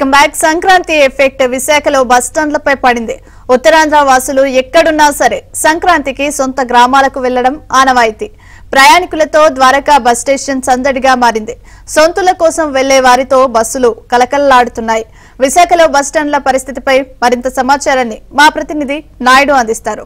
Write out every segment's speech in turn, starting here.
Back Sankranti effect విశాఖలో బస్టాండ్లపై పడింది ఉత్తరాంధ్ర వాసులు ఎక్కడున్నా సరే సంక్రాంతికి సొంత గ్రామాలకు వెళ్లడం ఆనవాయితీ ప్రయాణికులతో ద్వారకా బస్ స్టేషన్ సందడిగా మారింది సొంతుల కోసం వెళ్లే వారితో బస్సులు కలకలలాడుతున్నాయి విశాఖలో బస్టాండ్ల పరిస్థితిపై మరింత సమాచారాన్ని మా ప్రతినిధి నాయుడు అందిస్తారు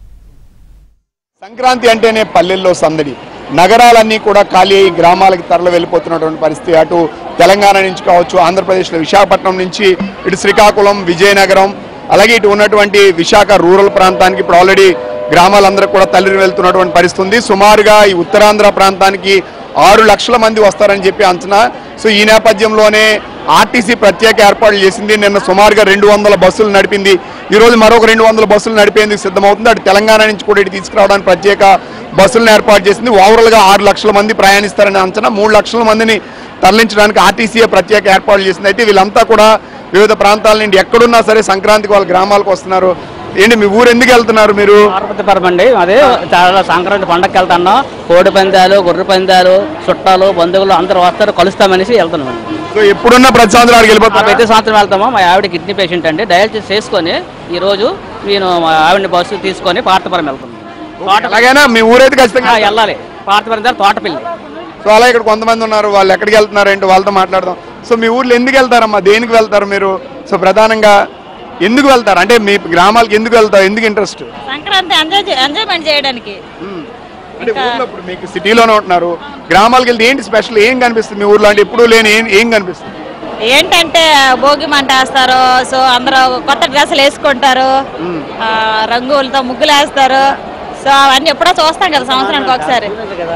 సంక్రాంతి అంటేనే పల్లెల్లో సందడి నగరాలన్నీ కూడా ఖాళీ అయ్యి గ్రామాలకు తరలి వెళ్ళిపోతున్నటువంటి పరిస్థితి అటు తెలంగాణ నుంచి కావచ్చు ఆంధ్రప్రదేశ్లో విశాఖపట్నం నుంచి ఇటు శ్రీకాకుళం విజయనగరం అలాగే ఇటు ఉన్నటువంటి విశాఖ రూరల్ ప్రాంతానికి ఇప్పుడు ఆల్రెడీ గ్రామాలందరూ కూడా తల్లి వెళ్తున్నటువంటి పరిస్థితి ఉంది సుమారుగా ఈ ఉత్తరాంధ్ర ప్రాంతానికి ఆరు లక్షల మంది వస్తారని చెప్పి అంచనా సో ఈ నేపథ్యంలోనే ఆర్టీసీ ప్రత్యేక ఏర్పాట్లు చేసింది నిన్న సుమారుగా రెండు వందల బస్సులు నడిపింది ఈ రోజు మరొక రెండు వందల బస్సులు నడిపేందుకు సిద్ధమవుతుంది అటు తెలంగాణ నుంచి కూడా ఇటు తీసుకురావడానికి ప్రత్యేక బస్సులను ఏర్పాటు చేసింది ఓవరాల్ గా ఆరు లక్షల మంది ప్రయాణిస్తారని అంచనా మూడు లక్షల మందిని తరలించడానికి ఆర్టీసీఏ ప్రత్యేక ఏర్పాట్లు చేసింది అయితే వీళ్ళంతా కూడా వివిధ ప్రాంతాల నుండి ఎక్కడున్నా సరే సంక్రాంతికి వాళ్ళ గ్రామాలకు వస్తున్నారు ఏంటి మీ ఊరు ఎందుకు వెళ్తున్నారు మీరు పార్వతీపురం అండి అదే చాలా సంక్రాంతి పండగకి వెళ్తున్నాం కోడి పందాలు గొర్రె పందాలు చుట్టాలు బంధువులు అందరూ వస్తారు కలుస్తామనేసి వెళ్తున్నాం సో ఎప్పుడున్న ప్రతి సంవత్సరానికి మా వెళ్ళిపోతున్నారు ప్రతి సంవత్సరం వెళ్తాము మా ఆవిడ కిడ్నీ పేషెంట్ అండి డయాలసిస్ చేసుకొని ఈ రోజు నేను మా ఆవిడని బస్సు తీసుకొని పార్తపురం వెళ్తున్నాను తోట అలాగైనా మీ ఊరైతే ఆ, ఖచ్చితంగా వెళ్ళాలి పార్తపురం దగ్గర తోటపల్లి సో అలా ఇక్కడ కొంతమంది ఉన్నారు వాళ్ళు ఎక్కడికి వెళ్తున్నారు ఏంటి వాళ్ళతో మాట్లాడదాం సో మీ ఊర్లో ఎందుకు వెళ్తారమ్మా దేనికి వెళ్తారు మీరు సో ప్రధానంగా ఎందుకు వెళ్తారు అంటే మీ గ్రామాలకు ఎందుకు వెళ్తారు ఎందుకు ఇంట్రెస్ట్ సంక్రాంతి ఎంజాయ్ చే- ఎంజాయ్మెంట్ చేయడానికి అంటే ఊర్లో ఇప్పుడు మీకు సిటీలోనే ఉంటున్నారు గ్రామాలకు వెళ్తే ఏంటి స్పెషల్ ఏం కనిపిస్తుంది మీ ఊర్లో అంటే ఎప్పుడు లేని ఏం ఏం కనిపిస్తుంది ఏంటంటే భోగి మంట వేస్తారు సో అందరూ కొత్త డ్రెస్సులు వేసుకుంటారు ఆ, రంగులతో ముగ్గులు వేస్తారు సో అవన్నీ ఎప్పుడో చూస్తాం కదా సంవత్సరానికి ఒకసారి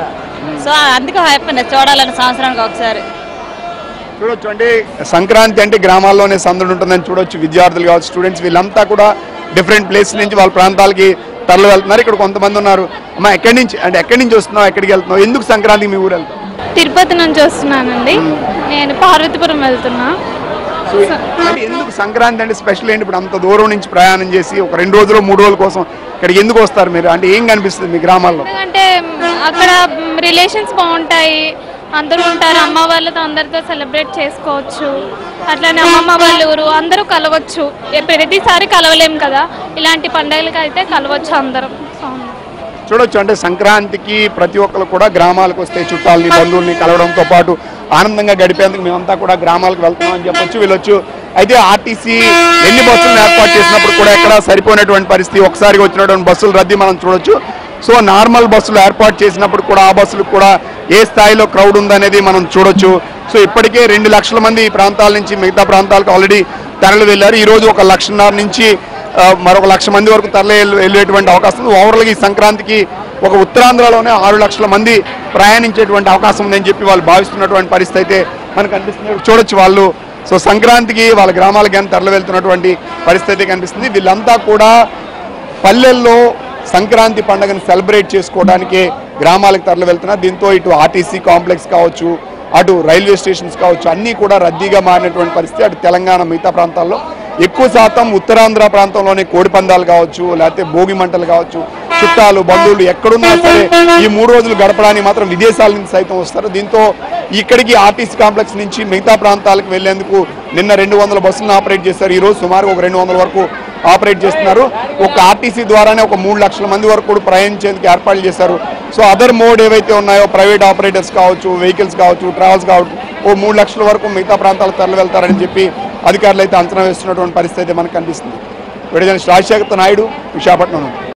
సో అందుకే హ్యాపీనెస్ చూడాలని సంవత్సరానికి ఒకసారి చూడొచ్చు అంటే సంక్రాంతి అంటే గ్రామాల్లోనే సందడి ఉంటుందని చూడొచ్చు విద్యార్థులు కావచ్చు స్టూడెంట్స్ వీళ్ళంతా కూడా డిఫరెంట్ ప్లేస్ నుంచి వాళ్ళ ప్రాంతాలకి తరలి వెళ్తున్నారు ఇక్కడ కొంతమంది ఉన్నారు అమ్మా ఎక్కడి నుంచి అంటే ఎక్కడి నుంచి వస్తున్నావు ఎక్కడికి వెళ్తున్నావు ఎందుకు సంక్రాంతికి మీ ఊరు వెళ్తావు తిరుపతి నుంచి వస్తున్నానండి నేను పార్వతీపురం వెళ్తున్నా సో అంటే ఎందుకు సంక్రాంతి అంటే స్పెషల్ ఏంటి ఇప్పుడు అంత దూరం నుంచి ప్రయాణం చేసి ఒక రెండు రోజులు మూడు రోజుల కోసం ఇక్కడికి ఎందుకు వస్తారు మీరు అంటే ఏం కనిపిస్తుంది మీ గ్రామాల్లో ఎందుకంటే మ్, అక్కడ రిలేషన్స్ బాగుంటాయి అందరూ ఉంటారు అమ్మ వాళ్ళతో అందరితో సెలబ్రేట్ చేసుకోవచ్చు అట్లానే అమ్మమ్మ వాళ్ళ ఊరు అందరూ కలవచ్చు ఏ- ప్రతిసారి కలవలేం కదా ఇలాంటి పండుగలకి అయితే కలవచ్చు అందరం అవును. చూడొచ్చు అంటే సంక్రాంతికి ప్రతి ఒక్కరు కూడా గ్రామాలకు వస్తే చుట్టాలని బంధువుల్ని కలవడంతో పాటు ఆనందంగా గడిపేందుకు మేమంతా కూడా గ్రామాలకు వెళ్తున్నాం అని చెప్పొచ్చు వీళ్ళొచ్చు అయితే ఆర్టీసీ ఎన్ని బస్సులను ఏర్పాటు చేసినప్పుడు కూడా ఎక్కడ సరిపోయినటువంటి పరిస్థితి ఒకసారిగా వచ్చినటువంటి బస్సులు రద్దీ మనం చూడొచ్చు సో నార్మల్ బస్సులు ఏర్పాటు చేసినప్పుడు కూడా ఆ బస్సులకు కూడా ఏ స్థాయిలో క్రౌడ్ ఉందనేది మనం చూడొచ్చు సో ఇప్పటికే రెండు లక్షల మంది ఈ ప్రాంతాల నుంచి మిగతా ప్రాంతాలకు ఆల్రెడీ తరలి వెళ్ళారు ఈ రోజు ఒక లక్షన్నర నుంచి ఆ, మరొక లక్ష మంది వరకు తరలి వెళ్- వెళ్ళేటువంటి అవకాశం ఉంది ఓవరాల్గా ఈ సంక్రాంతికి ఒక ఉత్తరాంధ్రలోనే ఆరు లక్షల మంది ప్రయాణించేటువంటి అవకాశం ఉందని చెప్పి వాళ్ళు భావిస్తున్నటువంటి పరిస్థితి అయితే మనకు కనిపిస్తుంది చూడొచ్చు వాళ్ళు సో సంక్రాంతికి వాళ్ళ గ్రామాలకు కానీ తరలి వెళ్తున్నటువంటి పరిస్థితి అయితే కనిపిస్తుంది వీళ్ళంతా కూడా పల్లెల్లో సంక్రాంతి పండుగను సెలబ్రేట్ చేసుకోవడానికి గ్రామాలకు తరలి వెళ్తున్నారు దీంతో ఇటు ఆర్టీసీ కాంప్లెక్స్ కావచ్చు అటు రైల్వే స్టేషన్స్ కావచ్చు అన్నీ కూడా రద్దీగా మారినటువంటి పరిస్థితి అటు తెలంగాణ మిగతా ప్రాంతాల్లో ఎక్కువ శాతం ఉత్తరాంధ్ర ప్రాంతంలోనే కోడి పందాలు కావచ్చు లేకపోతే భోగి మంటలు కావచ్చు చుట్టాలు బంధువులు ఎక్కడున్నా సరే ఈ మూడు రోజులు గడపడానికి మాత్రం విదేశాల నుంచి సైతం వస్తారు దీంతో ఇక్కడికి ఆర్టీసీ కాంప్లెక్స్ నుంచి మిగతా ప్రాంతాలకు వెళ్లేందుకు నిన్న రెండు వందల బస్సులను ఆపరేట్ చేశారు ఈ రోజు సుమారు ఒక రెండు వందల వరకు ఆపరేట్ చేస్తున్నారు ఒక ఆర్టీసీ ద్వారానే ఒక మూడు లక్షల మంది వరకు కూడా ప్రయాణించేందుకు ఏర్పాట్లు చేశారు సో అదర్ మోడ్ ఏవైతే ఉన్నాయో ప్రైవేట్ ఆపరేటర్స్ కావచ్చు వెహికల్స్ కావచ్చు ట్రావెల్స్ కావచ్చు ఓ మూడు లక్షల వరకు మిగతా ప్రాంతాలకు తరలి వెళ్తారని చెప్పి అధికారులు అయితే అంచనా వేస్తున్నటువంటి పరిస్థితి అయితే మనకు కనిపిస్తుంది విడుదల రాజశేఖర్ నాయుడు విశాఖపట్నం నుండి